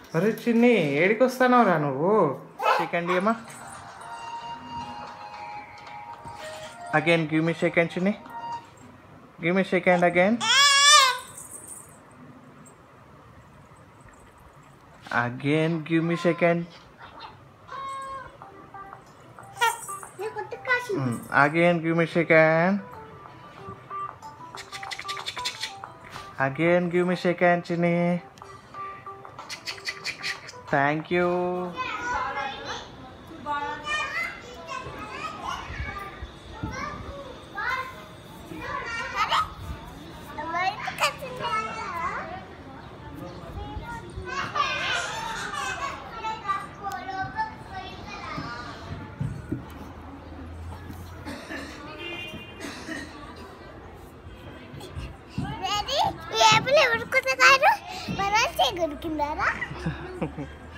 అరే చిన్ని ఏడికి వస్తానవురా నువ్వు సెకండ్ ఏమా again give me second Chinni give me second again again give me second again give me second again give me second Chinni thank you ఏపులు ఎవరు కొత్తగారు మనం చేయగలుగుతున్నారా